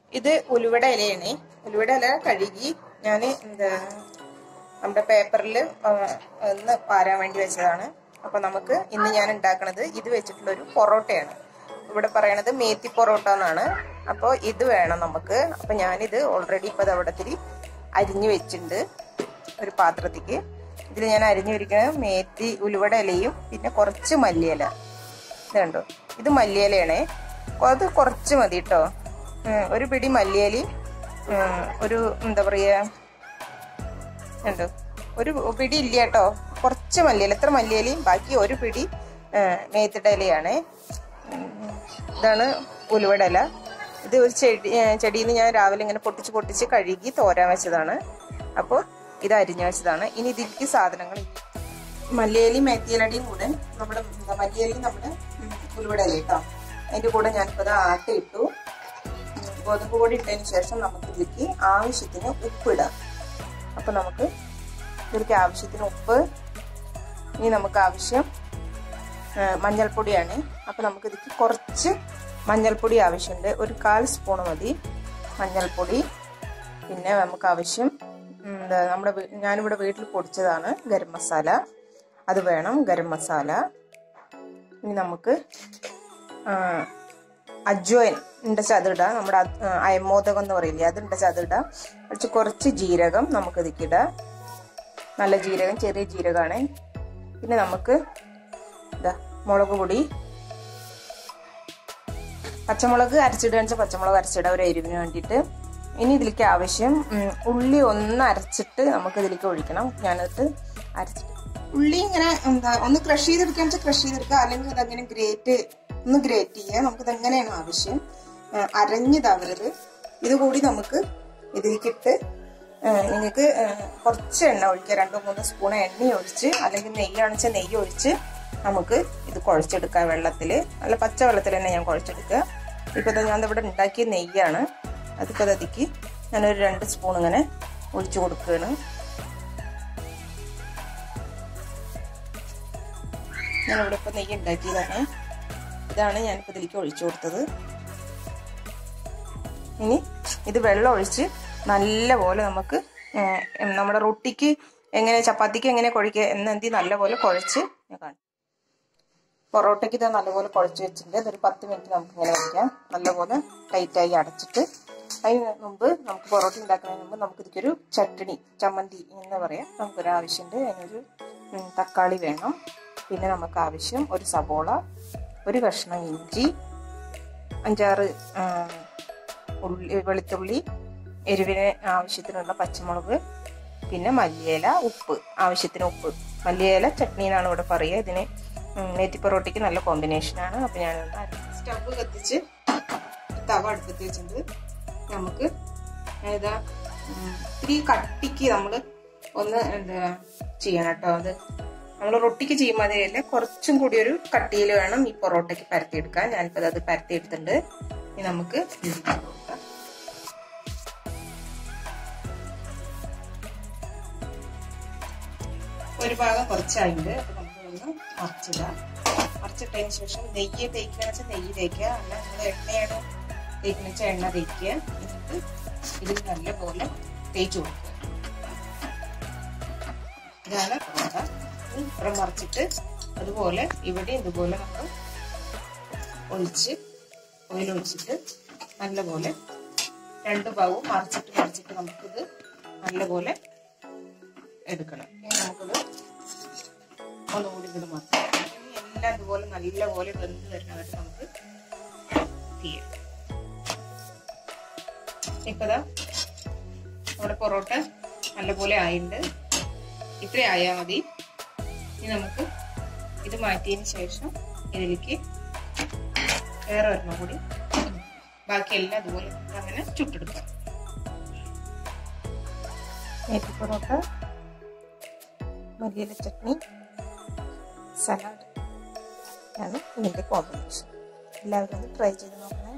ഇത് ഉലുവട ഇലയാണ് ഉലുവട ഇല കഴുകി ഞാൻ എന്താ നമ്മുടെ പേപ്പറിൽ ഒന്ന് പാരാൻ വേണ്ടി വെച്ചതാണ് അപ്പൊ നമുക്ക് ഇന്ന് ഞാൻ ഉണ്ടാക്കുന്നത് ഇത് വെച്ചിട്ടുള്ള ഒരു പൊറോട്ടയാണ് ഇവിടെ പറയണത് മേത്തി പൊറോട്ട എന്നാണ് അപ്പോൾ ഇത് വേണം നമുക്ക് അപ്പൊ ഞാനിത് ഓൾറെഡി ഇപ്പൊ അവിടെ ഇത്തിരി അരിഞ്ഞു വെച്ചിട്ടുണ്ട് ഒരു പാത്രത്തിക്ക് ഇതിൽ ഞാൻ അരിഞ്ഞു വെക്കുന്നത് മേത്തി ഉലുവട ഇലയും പിന്നെ കുറച്ച് മല്ലിയില ഇത് കണ്ടോ ഇത് മല്ലിയിലയാണേ അത് കുറച്ച് മതി കേട്ടോ ഒരു പിടി മല്ലിയിലയും ഉം, ഒരു എന്താ പറയാ ഉണ്ട് ഒരു പിടി ഇല്ല കേട്ടോ കുറച്ച് മല്ലിയില എത്ര മല്ലിയിലയും ബാക്കി ഒരു പിടി മേത്തിട്ട ഇലയാണ് ഇതാണ് ഉലുവട ഇല ഇത് ഒരു ചെടി ഏ, ചെടിയിൽ നിന്ന് ഞാൻ രാവിലെ ഇങ്ങനെ പൊട്ടിച്ച് പൊട്ടിച്ച് കഴുകി തോരാൻ വെച്ചതാണ് അപ്പോൾ ഇത് അരിഞ്ഞു വെച്ചതാണ് ഇനി ഇതിലേക്ക് സാധനങ്ങൾ മല്ലിയിലയും മേത്തിയിലടിയും കൂടെ നമ്മുടെ എന്താ മല്ലിയിലയും നമ്മുടെ ഉം, ഉലുവട ഇല കേട്ടോ അതിന്റെ കൂടെ ഞാനിപ്പോൾ അത് ആട്ടി ഇട്ടു ഉം, ഗോതമ്പ് പൊടി ഇട്ടതിന് ശേഷം നമുക്ക് ഇതിലേക്ക് ആവശ്യത്തിന് ഉപ്പിടാം അപ്പൊ നമുക്ക് ഇതിലേക്ക് ആവശ്യത്തിന് ഉപ്പ് ഇനി നമുക്ക് ആവശ്യം ആ, മഞ്ഞൾപ്പൊടിയാണ് അപ്പൊ നമുക്ക് ഇതിലേക്ക് കുറച്ച് മഞ്ഞൾപ്പൊടി ആവശ്യമുണ്ട് ഒരു കാൽ സ്പൂൺ മതി മഞ്ഞൾപ്പൊടി പിന്നെ നമുക്ക് ആവശ്യം ഉം, എന്താ നമ്മുടെ വീ- ഞാനിവിടെ വീട്ടിൽ പൊടിച്ചതാണ് ഗരം മസാല അത് വേണം ഗരം മസാല ഇനി നമുക്ക് ആ, അജ്വൈൻ ഉണ്ട് ചതിടാം നമ്മുടെ അത്- ആ, അയമോദകം എന്ന് പറയില്ലേ അതുണ്ട് ചതിടാം കുറച്ച് കുറച്ച് ജീരകം നമുക്ക് ഇതിക്കിടാം നല്ല ജീരകം ചെറിയ ജീരകമാണ് പിന്നെ നമുക്ക് ഇതാ മുളക് പൊടി പച്ചമുളക് അരച്ചിടുക വെച്ചാൽ പച്ചമുളക് അരച്ചിടുക ഒരു എരിവിന് വേണ്ടിയിട്ട് ഇനി ഇതിലേക്ക് ആവശ്യം ഉം, ഉള്ളി ഒന്ന് അരച്ചിട്ട് നമുക്ക് ഇതിലേക്ക് ഒഴിക്കണം ഞാനത് അരച്ചിട്ട് ഉള്ളി ഇങ്ങനെ എന്താ ഒന്ന് ക്രഷ് ചെയ്തെടുക്കുക വെച്ചാൽ ക്രഷ് ചെയ്തെടുക്കുക അല്ലെങ്കിൽ അതങ്ങനെ ഗ്രേറ്റ് ഒന്ന് ഗ്രേറ്റ് ചെയ്യുക നമുക്കിത് എങ്ങനെയാണ് ആവശ്യം ആ, അരഞ്ഞിതാവരുത് ഇത് കൂടി നമുക്ക് ഇതിലേക്കിട്ട് നിങ്ങൾക്ക് കുറച്ച് എണ്ണ ഒഴിക്കുക രണ്ടോ മൂന്നോ സ്പൂൺ എണ്ണ ഒഴിച്ച് അല്ലെങ്കിൽ നെയ്യാണെന്ന് വെച്ചാൽ നെയ്യ് ഒഴിച്ച് നമുക്ക് ഇത് കുഴച്ചെടുക്കാം വെള്ളത്തിൽ നല്ല പച്ച വെള്ളത്തിൽ തന്നെ ഞാൻ കുഴച്ചെടുക്കുക ഇപ്പോൾ ഇത് ഞാൻ ഇവിടെ ഉണ്ടാക്കിയ നെയ്യാണ് അതിപ്പോൾ അതിക്ക് ഞാനൊരു രണ്ട് സ്പൂൺ ഇങ്ങനെ ഒഴിച്ചു കൊടുക്കുകയാണ് ഞാനിവിടെ ഇപ്പോൾ നെയ്യ് ഉണ്ടാക്കിയതാണ് ഇതാണ് ഞാനിപ്പോൾ ഇതിലേക്ക് ഒഴിച്ചു കൊടുത്തത് ഇനി ഇത് വെള്ളം ഒഴിച്ച് നല്ലപോലെ നമുക്ക് ഏഹ്, നമ്മുടെ റൊട്ടിക്ക് എങ്ങനെ ചപ്പാത്തിക്ക് എങ്ങനെ കുഴക്കുക എന്നെന്തി നല്ലപോലെ കുഴച്ച് ഞാൻ കാണിച്ചു പൊറോട്ടയ്ക്ക് ഇത് നല്ലപോലെ കുഴച്ച് വെച്ചിട്ടുണ്ട് ഇതൊരു പത്ത് മിനിറ്റ് നമുക്ക് ഇങ്ങനെ വയ്ക്കാം നല്ലപോലെ ടൈറ്റായി അടച്ചിട്ട് അതിന് മുമ്പ് നമുക്ക് പൊറോട്ട ഉണ്ടാക്കുന്നതിന് മുമ്പ് നമുക്ക് ഇതിക്കൊരു ചട്ടണി ചമ്മന്തി എന്ന് പറയാം നമുക്കൊരു ആവശ്യമുണ്ട് അതിനൊരു ഉം, തക്കാളി വേണം പിന്നെ നമുക്ക് ആവശ്യം ഒരു സബോള ഒരു കഷ്ണം ഇഞ്ചി അഞ്ചാറ് ആ, ഉള്ളി വെളുത്തുള്ളി എരിവിന് ആവശ്യത്തിനുള്ള പച്ചമുളക് പിന്നെ മല്ലിയില ഉപ്പ് ആവശ്യത്തിന് ഉപ്പ് മല്ലിയില ചട്നി എന്നാണ് ഇവിടെ പറയുക ഇതിന് നെറ്റി പൊറോട്ടയ്ക്ക് നല്ല കോമ്പിനേഷനാണ് അപ്പം ഞാൻ സ്റ്റവ് കത്തിച്ച് തവ അടുപ്പത്ത് വെച്ചിട്ടുണ്ട് നമുക്ക് ഏതാ ഉം, ഇത്തിരി കട്ടിക്ക് നമ്മൾ ഒന്ന് എന്താ ചെയ്യണം കേട്ടോ അത് നമ്മൾ റൊട്ടിക്ക് ചെയ്യുമ്പോൾ അതിലല്ല കുറച്ചും കൂടി ഒരു കട്ടിയിൽ വേണം ഈ പൊറോട്ടയ്ക്ക് പരത്തിയെടുക്കാൻ ഞാനിപ്പോൾ അത് പരത്തിയെടുത്തിട്ടുണ്ട് ഇനി നമുക്ക് ഇതിലേക്ക് കൊടുക്കാം ഒരു ഭാഗം കുറച്ചായിട്ടുണ്ട് അപ്പൊ നമുക്കൊന്ന് മറിച്ചിടാം മറിച്ചിട്ടതിന് ശേഷം നെയ്യ് തേക്കുക വെച്ചാൽ നെയ്യ് തേക്കുക അല്ല നിങ്ങൾ എണ്ണയാണ് തേക്കുന്ന വെച്ചാൽ എണ്ണ തേക്കുക എന്നിട്ട് ഇതിൽ നല്ലപോലെ തേച്ച് കൊടുക്കുക ഇതാണ് പൊറോട്ട ഇത് ഇപ്പുറം മറിച്ചിട്ട് അതുപോലെ ഇവിടെ ഇതുപോലെ നമ്മൾ ഒഴിച്ച് ഓയിൽ ഒഴിച്ചിട്ട് നല്ലപോലെ രണ്ട് ഭാഗവും മറിച്ചിട്ട് മറിച്ചിട്ട് നമുക്കിത് നല്ലപോലെ എടുക്കണം ഇനി നമുക്കിത് ഒന്നുകൂടി ഇത് മറക്കാം ഇനി എല്ലാം ഇതുപോലെ നല്ലപോലെ വെന്ത് വരുന്നതായിട്ട് നമുക്ക് ചെയ്യാം ഇപ്പതാ നമ്മുടെ പൊറോട്ട നല്ലപോലെ ആയിട്ടുണ്ട് ഇത്ര ആയാൽ മതി ഇനി നമുക്ക് ഇത് മാറ്റിയതിന് ശേഷം ഇതിലേക്ക് വേറെ ഒരെണ്ണം കൂടി ബാക്കിയെല്ലാം അതുപോലെ നമുക്ക് അങ്ങനെ ചുട്ടെടുക്കാം മേത്തി പൊറോട്ട മല്ലിയില ചട്നി സലാഡ് ആണ് ഇതിൻ്റെ കോമ്പിനേഷൻ എല്ലാവരും ഒന്ന് ട്രൈ ചെയ്ത് നോക്കണം